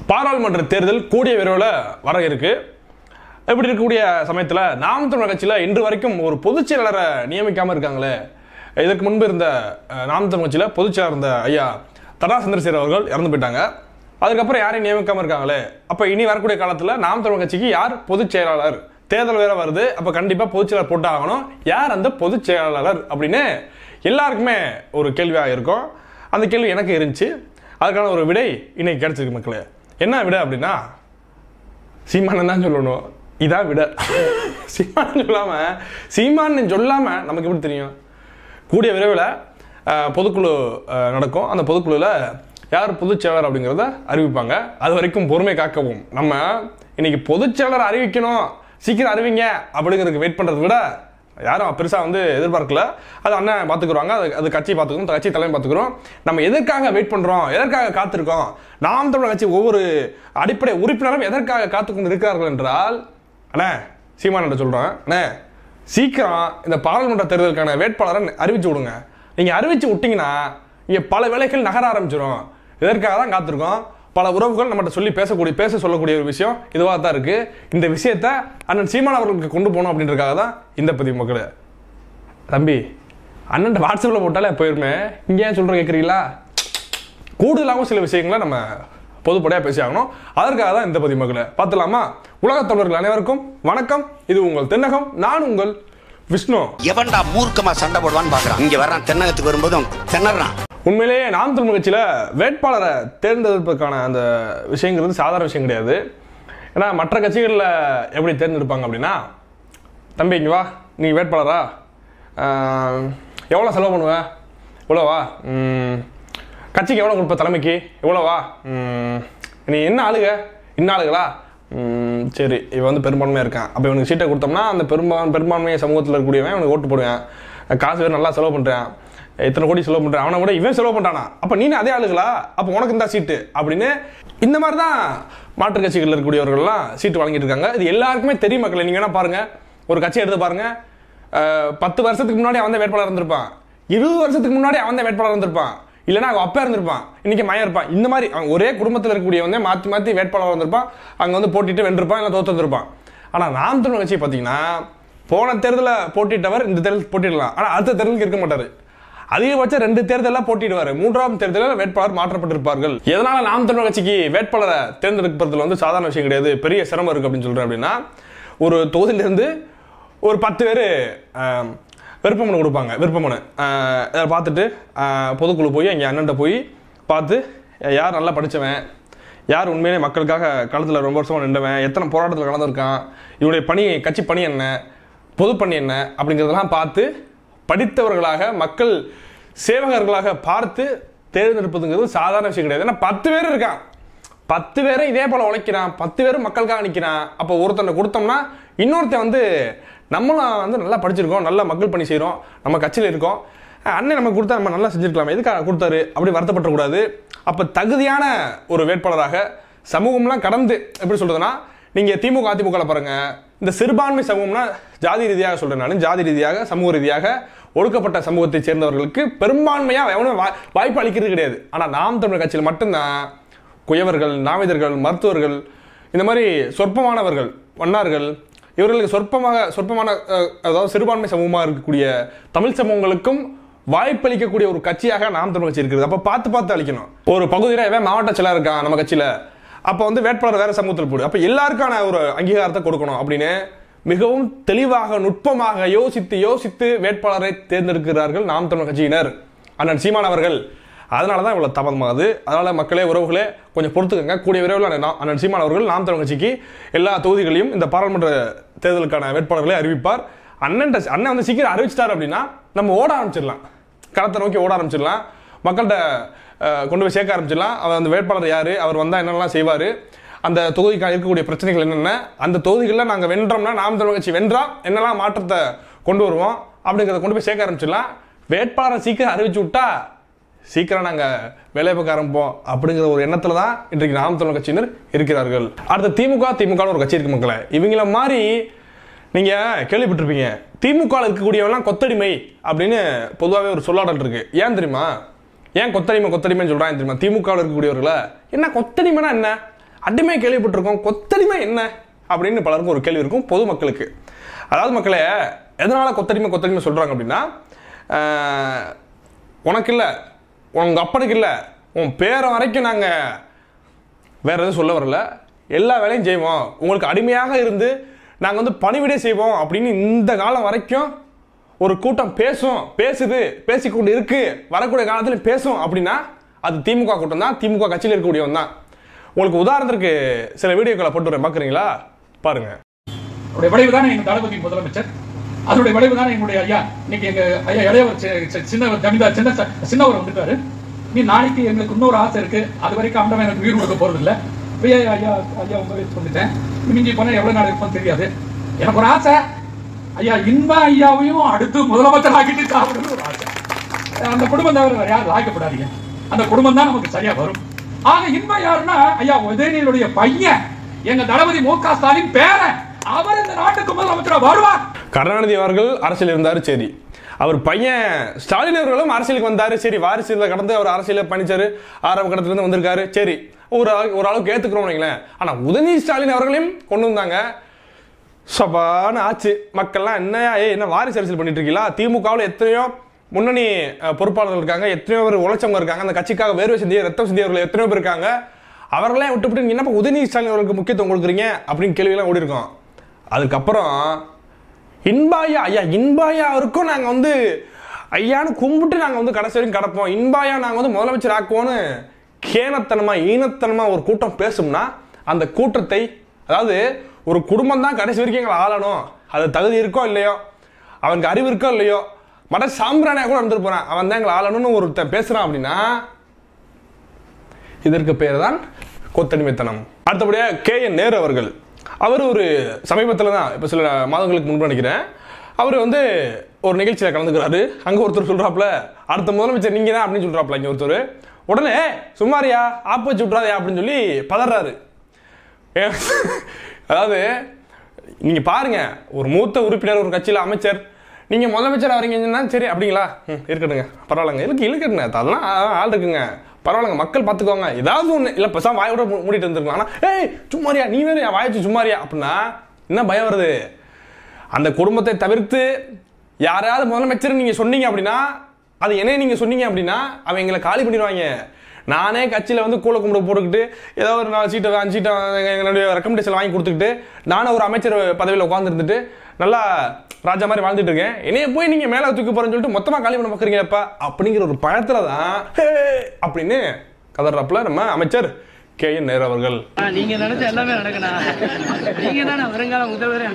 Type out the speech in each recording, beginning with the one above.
பாராளுமன்ற தேர்தல் கூடிய விரைவில் வர இருக்கு இப்படி இருக்கக்கூடிய சமயத்தில் நாம் தமிழர் கட்சியில் இன்று வரைக்கும் ஒரு பொதுச் செயலாளரை நியமிக்காம இருக்காங்களே இதற்கு முன்பு இருந்த அஹ், நாம் தமிழர் கட்சியில் பொதுச் செயலாளர் இருந்த ஐயா தடா சந்திரசேகர் அவர்கள் இறந்து போயிட்டாங்க அதுக்கப்புறம் யாரையும் நியமிக்காம இருக்காங்களே அப்ப இனி வரக்கூடிய காலத்துல நாம் தமிழர் கட்சிக்கு யார் பொதுச் செயலாளர் தேர்தல் வேற வருது அப்ப கண்டிப்பா பொதுச் செயலாளர் போட்டு ஆகணும் யார் அந்த பொதுச் செயலாளர் அப்படின்னு எல்லாருக்குமே ஒரு கேள்வியாக இருக்கும் அந்த கேள்வி எனக்கு இருந்துச்சு அதுக்கான ஒரு விடை இன்னைக்கு கிடைச்சிருக்கு மக்களே என்ன விடை அப்படின்னா சீமானன் தான் சொல்லணும் இதான் விட சீமானன் சொல்லாம சீமானன் சொல்லாம நமக்கு எப்படி தெரியும் கூடிய விரைவில் அஹ், பொதுக்குழு அஹ், நடக்கும் அந்த பொதுக்குழுல யார் பொதுச் செயலாளர் அப்படிங்கிறத அறிவிப்பாங்க அது வரைக்கும் பொறுமை காக்கவும் நம்ம இன்னைக்கு பொதுச் செயலாளர் அறிவிக்கணும் சீக்கிரம் அறிவிங்க அப்படிங்கிறதுக்கு வெயிட் பண்றதை விட யாரும் பெருசா வந்து எதிர்பார்க்கல அது அண்ணன் பாத்துக்குறாங்க அது அது கட்சி பாத்துக்கிறோம் கட்சி தலைமை பாத்துக்கிறோம் நம்ம எதற்காக வெயிட் பண்றோம் எதற்காக காத்திருக்கோம் நாம் தமிழர் கட்சி ஒவ்வொரு அடிப்படை உறுப்பினரும் எதற்காக காத்துக்கொண்டு இருக்கிறார்கள் என்றால் அண்ணே சீமான் சொல்றேன் அண்ணே சீக்கிரம் இந்த பாராளுமன்ற தேர்தலுக்கான வேட்பாளரை அறிவிச்சு விடுங்க நீங்க அறிவிச்சு விட்டீங்கன்னா இங்க பல வேலைகள் நகர ஆரம்பிச்சிடும் இதற்காக தான் காத்திருக்கோம் பல உறவுகள் நம்மகிட்ட சொல்லி பேசக்கூடிய பேச சொல்லக்கூடிய ஒரு விஷயம் இதுவாக தான் இருக்கு இந்த விஷயத்த அண்ணன் சீமான் அவர்களுக்கு கொண்டு போகணும் அப்படின்றதுக்காக தான் இந்த பதிவு மக்களே தம்பி அண்ணன் வாட்ஸ்அப்பில் போட்டாலே போயிருமே இங்கே ஏன் சொல்கிற கேட்குறீங்களா கூடுதலாகவும் சில விஷயங்களை நம்ம பொதுப்படையாக பேசி ஆகணும் அதற்காக தான் இந்த பதிவு மக்களை பார்த்துலாமா உலகத் தமிழர்கள் அனைவருக்கும் வணக்கம் இது உங்கள் தென்னகம் நான் உங்கள் விஷ்ணு எவன்டா மூர்க்கமா சண்டை போடுவான்னு பாக்குறான் இங்க வர்றான் தென்னகத்துக்கு வரும்போதும் திணறான் உண்மையிலேயே நாம் தமிழ் கட்சியில் வேட்பாளரை தேர்ந்தெடுப்பதற்கான அந்த விஷயங்கிறது சாதாரண விஷயம் கிடையாது ஏன்னா மற்ற கட்சிகளில் எப்படி தேர்ந்தெடுப்பாங்க அப்படின்னா தம்பி இங்க வா நீ வேட்பாளரா எவ்வளோ செலவு பண்ணுவ இவ்வளோவா ம், கட்சிக்கு எவ்வளோ கொடுப்ப தலைமைக்கு இவ்வளோவா ம், நீ என்ன ஆளுக இன்ன ஆளுகளா ம், சரி இவன் வந்து பெரும்பான்மையாக இருக்கான் அப்போ இவனுக்கு சீட்டை கொடுத்தோம்னா அந்த பெரும்பான் பெரும்பான்மை சமூகத்தில் இருக்கக்கூடியவன் இவனுக்கு ஓட்டு போடுவேன் காசு வேறு நல்லா செலவு பண்ணுறேன் இத்தனை கோடி செலவு பண்ணுறேன் அவனை விட இவன் செலவு பண்ணுறானா அப்போ நீ அதே ஆளுகளா அப்போ உனக்கு இந்த சீட்டு அப்படின்னு இந்த மாதிரி தான் மாற்றுக் கட்சிகளில் இருக்கக்கூடியவர்கள்லாம் சீட்டு வழங்கிட்டு இருக்காங்க இது எல்லாருக்குமே தெரியும் மக்களை நீங்கள் வேணா பாருங்க ஒரு கட்சி எடுத்து பாருங்க அஹ், பத்து வருஷத்துக்கு முன்னாடி அவன் தான் வேட்பாளர் இருந்திருப்பான் இருபது வருஷத்துக்கு முன்னாடி அவன் தான் வேட்பாளர் இருந்திருப்பான் இல்லைன்னா அவன் அப்பா இருந்திருப்பான் இன்னைக்கு மயம் இருப்பான் இந்த மாதிரி அவன் ஒரே குடும்பத்தில் இருக்கக்கூடியவன் தான் மாற்றி மாற்றி வேட்பாளர் வந்திருப்பான் அங்கே வந்து போட்டிட்டு வென்றிருப்பான் இல்லை தோத்து வந்திருப்பான் ஆனால் நாம் தமிழ் கட்சி பார்த்தீங்கன்னா போன தேர்தலில் போட்டிட்டவர் இந்த தேர்தல் போட்டிடலாம் ஆனால் அடுத்த தேர்தலுக்கு இருக்க மாட்டார் அதிகபட்சம் ரெண்டு தேர்தலில் போட்டிடுவார் மூன்றாம் தேர்தலில் வேட்பாளர் மாற்றப்பட்டிருப்பார்கள் எதனால நாம் தமிழர் கட்சிக்கு வேட்பாளரை தேர்ந்தெடுப்பதில் வந்து சாதாரண விஷயம் கிடையாது பெரிய சிரமம் இருக்கு அப்படின்னு சொல்றேன் அப்படின்னா ஒரு தொகுதியிலிருந்து ஒரு பத்து பேர் விருப்பமனு கொடுப்பாங்க விருப்பமனு ஆஹ் இதை பார்த்துட்டு ஆஹ் பொதுக்குழு போய் எங்கள் அண்ணன்ட்ட போய் பார்த்து யார் நல்லா படித்தவன் யார் உண்மையிலே மக்களுக்காக களத்தில் ரொம்ப வருஷமாக நின்றவன் எத்தனை போராட்டத்தில் கலந்துருக்கான் இவனுடைய பணி கட்சி பணி என்ன பொது பணி என்ன அப்படிங்கிறதெல்லாம் பார்த்து படித்தவர்களாக மக்கள் சேவகர்களாக பார்த்து தேர்ந்தெடுப்பதுங்கிறது சாதாரண விஷயம் கிடையாது ஏன்னா பத்து பேர் இருக்கான் பத்து பேரும் இதே போல உழைக்கிறான் பத்து பேரும் மக்களுக்காக நிற்கிறான் அப்போ ஒருத்தனை கொடுத்தோம்னா இன்னொருத்தன் வந்து நம்மளும் வந்து நல்லா படிச்சிருக்கோம் நல்லா மக்கள் பணி செய்கிறோம் நம்ம கட்சியில் இருக்கோம் அஹ் அண்ணன் நமக்கு கொடுத்தா நம்ம நல்லா செஞ்சிருக்கலாம் எதுக்காக கொடுத்தாரு அப்படி வருத்தப்படக்கூடாது அப்போ தகுதியான ஒரு வேட்பாளராக சமூகம்லாம் கடந்து எப்படி சொல்றதுன்னா நீங்கள் திமுக அதிமுக பாருங்க இந்த சிறுபான்மை சமூகம்னா ஜாதி ரீதியாக சொல்றேன் நான் ஜாதி ரீதியாக சமூக ரீதியாக ஒடுக்கப்பட்ட சமூகத்தை சேர்ந்தவர்களுக்கு பெரும்பான்மையாக எவனும் வா- வாய்ப்பு அளிக்கிறது கிடையாது ஆனால் நாம் தமிழர் கட்சியில் மட்டும்தான் குயவர்கள் நாவிதர்கள் மருத்துவர்கள் இந்த மாதிரி சொற்பமானவர்கள் வண்ணார்கள் இவர்களுக்கு சொற்பமாக சொற்பமான அஹ், அதாவது சிறுபான்மை சமூகமாக இருக்கக்கூடிய தமிழ் சமூகங்களுக்கும் வாய்ப்பளிக்கக்கூடிய ஒரு கட்சியாக நாம் தமிழ் கட்சி இருக்குது அப்போ பார்த்து பார்த்து அளிக்கணும் ஒரு பகுதியில் எவன் மாவட்ட செயலாளர் இருக்கான் நம்ம கட்சியில் அப்போ வந்து வேட்பாளர் வேற சமூகத்தில் போடு அப்போ எல்லாருக்கான ஒரு அங்கீகாரத்தை கொடுக்கணும் அப்படின்னு மிகவும் தெளிவாக நுட்பமாக யோசித்து யோசித்து வேட்பாளரை தேர்ந்தெடுக்கிறார்கள் நாம் தமிழ் கட்சியினர் அண்ணன் சீமான் அவர்கள் அதனால தான் இவ்வளோ தாமதமாகுது அதனால மக்களே உறவுகளே கொஞ்சம் பொறுத்துக்கங்க கூடிய விரைவில் அண்ணன் நா- அண்ணன் சீமான் அவர்கள் நாம் தமிழ் கட்சிக்கு எல்லா தொகுதிகளையும் இந்த பாராளுமன்ற தேர்தலுக்கான வேட்பாளர்களை அறிவிப்பார் அண்ணன் அண்ணன் வந்து சீக்கிரம் அறிவிச்சிட்டார் அப்படின்னா நம்ம ஓட ஆரம்பிச்சிடலாம் களத்தை நோக்கி ஓட ஆரம்பிச்சிடலாம் மக்கள்கிட்ட அஹ், கொண்டு போய் சேர்க்க ஆரம்பிச்சிடலாம் அவர் அந்த வேட்பாளர் யாரு அவர் வந்தால் என்னெல்லாம் செய்வார் அந்த தொகுதிக்காக இருக்கக்கூடிய பிரச்சனைகள் என்னென்ன அந்த தொகுதிகளில் நாங்கள் வென்றோம்னா நாம் தமிழ் கட்சி வென்றா என்னெல்லாம் மாற்றத்தை கொண்டு வருவோம் அப்படிங்கிறத கொண்டு போய் சேர்க்க ஆரம்பிச்சிடலாம் வேட்பாளரை சீக்கிரம் அறிவிச்சு விட்டா சீக்கிரம் நாங்கள் வேலை பார்க்க ஆரம்பிப்போம் அப்படிங்கிற ஒரு எண்ணத்தில் தான் இன்றைக்கு நாம் தமிழ் கட்சியினர் இருக்கிறார்கள் அடுத்த திமுக திமுக ஒரு கட்சி இருக்கு மக்களே இவங்கள மாதிரி நீங்க கேள்விப்பட்டிருப்பீங்க திமுக ல இருக்கக்கூடியவெல்லாம் கொத்தடிமை அப்படின்னு பொதுவாகவே ஒரு சொல்லாடல் இருக்கு ஏன் தெரியுமா ஏன் கொத்தடிமை கொத்தடிமைன்னு சொல்றாங்க தெரியுமா திமுக ல இருக்கக்கூடியவர்கள என்ன கொத்தடிமைனா என்ன அடிமை கேள்விப்பட்டிருக்கோம் கொத்தடிமை என்ன அப்படின்னு பலருக்கும் ஒரு கேள்வி இருக்கும் பொதுமக்களுக்கு அதாவது மக்களே எதனால கொத்தடிமை கொத்தடிமை சொல்றாங்க அப்படின்னா ஆஹ், உனக்கு இல்லை உங்க அப்பனுக்கு இல்லை உன் பேரை வரைக்கும் நாங்கள் வேற எதுவும் சொல்ல வரல எல்லா வேலையும் செய்வோம் உங்களுக்கு அடிமையாக இருந்து நாங்கள் வந்து பணிவிடை செய்வோம் அப்படின்னு இந்த காலம் வரைக்கும் ஒரு கூட்டம் பேசும் பேசுது பேசிக்கொண்டு இருக்கு வரக்கூடிய காலத்தில் பேசும் அப்படின்னா அது திமுக கூட்டம் தான் திமுக கட்சியில் இருக்கக்கூடியவன் தான் உங்களுக்கு உதாரணத்திற்கு சில வீடியோக்களை போட்டு வரேன் பார்க்குறீங்களா பாருங்க அவருடைய விளைவு தானே எங்க தளபதி முதலமைச்சர் அதனுடைய விளைவு தானே எங்களுடைய ஐயா இன்னைக்கு எங்க ஐயா இளையவர் சி- சி- சின்னவர் ஜமீன்தார் சின்ன ச- சின்னவர் வந்துட்டாரு நீ நாளைக்கு எங்களுக்கு இன்னொரு ஆசை இருக்கு அது வரைக்கும் ஆண்டவன் எனக்கு உயிர் கொடுக்க போறது இல்ல ஐயா ஐயா ஐயா உங்க வயசு வந்துட்டேன் மிஞ்சி போனா எவ்வளவு நாள் இருப்போம் தெரியாது எனக்கு ஒரு ஆசை ஐயா இன்ப ஐயாவையும் அடுத்து முதலமைச்சர் ஆக்கிட்டு சாப்பிடணும்னு ஒரு ஆசை அந்த குடும்பம் தவிர வேற யாரும் ஆக்கப்படாதீங்க அந்த குடும்பம் தான் நமக்கு சரியா வரும் ஆக இன்ப யாருன்னா ஐயா உதயநிதியுடைய பையன் எங்க தளபதி மு க ஸ்டாலின் பேரன் அவர் இந்த நாட்டுக்கு முதலமைச்சரா வருவார் கருணாநிதி அவர்கள் அரசியல் இருந்தாரு சரி அவர் பையன் ஸ்டாலின் அவர்களும் அரசியலுக்கு வந்தாரு சரி வாரிசுல கடந்து அவர் அரசியல பணிச்சாரு ஆரம்ப கட்டத்துல இருந்து வந்திருக்காரு சரி ஒரு அளவு- ஒரு அளவுக்கு ஏத்துக்கிறோம் வைங்களேன் ஆனா உதயநிதி ஸ்டாலின் அவர்களையும் கொண்டு வந்தாங்க சபான்னு ஆச்சு மக்கள்லாம் என்ன ஏய் என்ன வாரிசு அரசியல் பண்ணிட்டு இருக்கீங்களா திமுகவில் எத்தனையோ முன்னணி அஹ், பொறுப்பாளர்கள் இருக்காங்க எத்தனையோ பேர் உழைச்சவங்க இருக்காங்க அந்த கட்சிக்காக வேர்வை சிந்திய ரத்தம் சிந்தியவர்கள் எத்தனையோ பேர் இருக்காங்க அவர்களே விட்டுவிட்டு நீங்க என்னப்பா உதயநிதி ஸ்டாலின் அவர்களுக்கு முக்கியத்துவம் கொடுக்குறீங்க அப்படின்னு கேள்வியெல்லாம் ஓடி இருக்கோம் அதுக்கப்புறம் இன்பாயா ஐயா இன்பாயா அவருக்கும் நாங்கள் வந்து ஐயான்னு கும்பிட்டு நாங்கள் வந்து கடைசி வரைக்கும் கிடப்போம் இன்பாயா நாங்கள் வந்து முதலமைச்சர் ஆக்குவோன்னு கேனத்தனமா ஈனத்தனமா ஒரு கூட்டம் பேசும்னா அந்த கூட்டத்தை அதாவது ஒரு குடும்பம் தான் கடைசி வரைக்கும் எங்களை ஆளணும் அது தகுதி இருக்கோ இல்லையோ அவனுக்கு அறிவு இருக்கோ இல்லையோ மட சாம்பிராணியா கூட இருந்துட்டு போறான் அவன் தான் எங்களை ஆளணும்னு ஒருத்தன் பேசுறான் அப்படின்னா இதற்கு பேர் தான் கொத்தடிமைத்தனம் அடுத்தபடியா கே என் நேரு அவர்கள் அவர் ஒரு சமீபத்தில் தான் இப்போ சில மாதங்களுக்கு முன்பு நினைக்கிறேன் அவர் வந்து ஒரு நிகழ்ச்சியில் கலந்துக்கிறாரு அங்கே ஒருத்தர் சொல்கிறாப்புல அடுத்த முதலமைச்சர் நீங்கள் தான் அப்படின்னு சொல்கிறாப்புல இங்கே ஒருத்தர் உடனே சும்மாரியா ஆப்பு வச்சு விட்றாதயா அப்படின்னு சொல்லி பதறாரு ஏ- அதாவது நீங்க பாருங்க ஒரு மூத்த உறுப்பினர் ஒரு கட்சியில அமைச்சர் நீங்க முதலமைச்சர் வரீங்கன்னா சரி அப்படிங்களா ம் இருக்கட்டுங்க பரவாயில்லைங்க இருக்கு இழுக்கட்டுங்க அதெல்லாம் ஆள் இருக்குங்க பரவாயில்லைங்க மக்கள் பார்த்துக்கோங்க ஏதாவது ஒன்று இல்லை பெருசாக வாயோட மூ- மூடிட்டு இருந்திருக்கலாம் ஆனால் ஏய் சும்மாரியா நீ வேறு வாயச்சு சும்மாரியா அப்படின்னா என்ன பயம் வருது அந்த குடும்பத்தை தவிர்த்து யாராவது முதலமைச்சர் நீங்க சொன்னீங்க அப்படின்னா அது என்ன நீங்க சொன்னீங்க அப்படின்னா அவங்க எங்களை காலி பண்ணிடுவாங்க நானே கட்சியில் வந்து கூல கும்பிட போட்டுக்கிட்டு ஏதோ ஒரு நாலு சீட்டை அஞ்சு சீட்டை எங்களுடைய ரெக்கமெண்டேஷன் வாங்கி கொடுத்துக்கிட்டு நானும் ஒரு அமைச்சர் பதவியில் உட்காந்துருந்துட்டு நல்லா ராஜா மாதிரி வாழ்ந்துட்டு இருக்கேன் என்னைய போய் நீங்க மேலே தூக்கி போறேன்னு சொல்லிட்டு மொத்தமா காலி பண்ண பார்க்குறீங்கப்பா அப்படிங்கிற ஒரு பயத்துல தான் "ஹே" அப்படின்னு கதறாப்புல நம்ம அமைச்சர் கே என் நேரு அவர்கள் ஆ, நீங்க நினைச்ச எல்லாமே நடக்கணும் நீங்க தானே வருங்கால முதல்வரே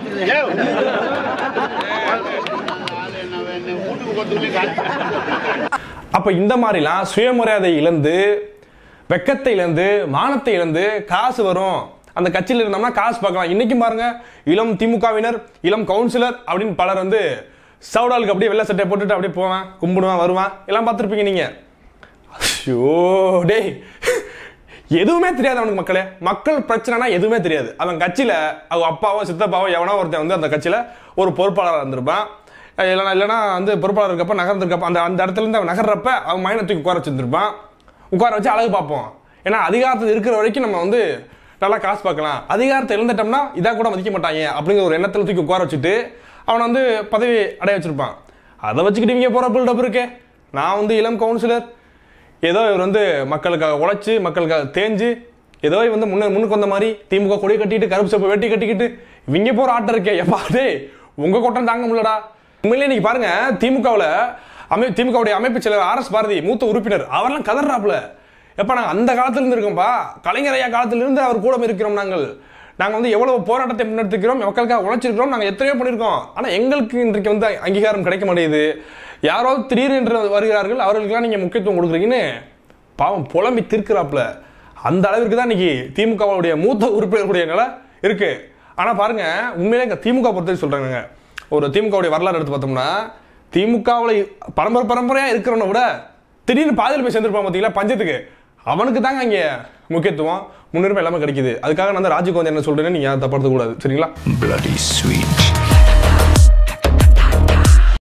அப்ப இந்த மாதிரிலாம் சுயமரியாதை இழந்து வெக்கத்தை இழந்து மானத்தை இழந்து காசு வரும் அந்த கட்சியில் இருந்தோம்னா காசு பார்க்கலாம் இன்னைக்கும் பாருங்க இளம் திமுகவினர் இளம் கவுன்சிலர் அப்படின்னு பலர் வந்து சவுடாலுக்கு அப்படியே வெள்ளை சட்டை போட்டுட்டு அப்படியே போவான் கும்பிடுவான் வருவான் எல்லாம் பார்த்துருப்பீங்க நீங்க ஐயோ டேய் எதுவுமே தெரியாது அவனுக்கு மக்களே மக்கள் பிரச்சனைனா எதுவுமே தெரியாது அவன் கட்சியில அவங்க அப்பாவோ சித்தப்பாவோ எவனோ ஒருத்தன் வந்து அந்த கட்சியில ஒரு பொறுப்பாளராக இருந்திருப்பான் அஹ் இல்லைனா இல்லைனா வந்து பொறுப்பாளர் இருக்கப்ப நகர்ந்திருக்கப்ப அந்த அந்த இடத்துல இருந்து அவன் நகர்றப்ப அவன் மைனை தூக்கி உட்கார வச்சிருந்திருப்பான் உட்கார வச்சு அழகு பார்ப்போம் ஏன்னா அதிகாரத்தில் இருக்கிற வரைக்கும் நம்ம வந்து நல்லா காசு பார்க்கலாம் அதிகாரத்தை இழந்துட்டோம்னா இதாக கூட மதிக்க மாட்டாங்க அப்படிங்கிற ஒரு எண்ணத்தில் தூக்கி உட்கார வச்சுட்டு அவனை வந்து பதவி அடைய வச்சிருப்பான் அதை வச்சுக்கிட்டு இவங்க போகிற பில்டப் இருக்கே நான் வந்து இளம் கவுன்சிலர் ஏதோ இவர் வந்து மக்களுக்காக உழைச்சு மக்களுக்காக தேஞ்சு ஏதோ இவர் வந்து முன்ன முன்னுக்கு வந்த மாதிரி திமுக கொடி கட்டிட்டு கருப்பு சோப்பு வெட்டி கட்டிக்கிட்டு இவங்க போற ஆட்டம் இருக்கே எப்பா டேய் உங்க கூட்டம் தாங்க முடியலடா உண்மையிலேயே நீங்க பாருங்க திமுகவில் அமை திமுகவுடைய அமைப்பு செயலர் ஆர் எஸ் பாரதி மூத்த உறுப்பினர் அவரெல்லாம் கதறாப்புல எப்ப நாங்க அந்த காலத்துல இருந்து இருக்கோம்ப்பா கலைஞர் ஐயா காலத்துல இருந்து அவர் கூட இருக்கிறோம் நாங்கள் நாங்க வந்து எவ்வளவு போராட்டத்தை முன்னெடுத்துக்கிறோம் மக்களுக்காக உழைச்சிருக்கிறோம் நாங்க எத்தனையோ பண்ணியிருக்கோம் ஆனா எங்களுக்கு இன்றைக்கு வந்து அங்கீகாரம் கிடைக்க மாட்டேங்குது யாராவது திடீர் என்று வருகிறார்கள் அவர்களுக்கெல்லாம் நீங்க முக்கியத்துவம் கொடுக்குறீங்கன்னு பாவம் புலம்பி தீர்க்கிறாப்புல அந்த அளவிற்கு தான் இன்னைக்கு திமுகவுடைய மூத்த உறுப்பினர்களுடைய நிலை இருக்கு ஆனா பாருங்க உண்மையிலே இங்க திமுக பொறுத்தவரை சொல்றாங்க ஒரு திமுகவுடைய வரலாறு எடுத்து பார்த்தோம்னா திமுகவில் பரம்பரை பரம்பரையா இருக்கிறவனை விட திடீர்னு பாதியில் போய் சேர்ந்துருப்பான் பார்த்தீங்களா பஞ்சத்துக்கு அவனுக்கு தாங்க இங்கே முக்கியத்துவம் முன்னுரிமை எல்லாமே கிடைக்குது அதுக்காக நான் வந்து ராஜீவ் காந்தி என்ன சொல்றேன்னு நீங்க தப்படுத்த கூடாது சரிங்களா bloody sweet.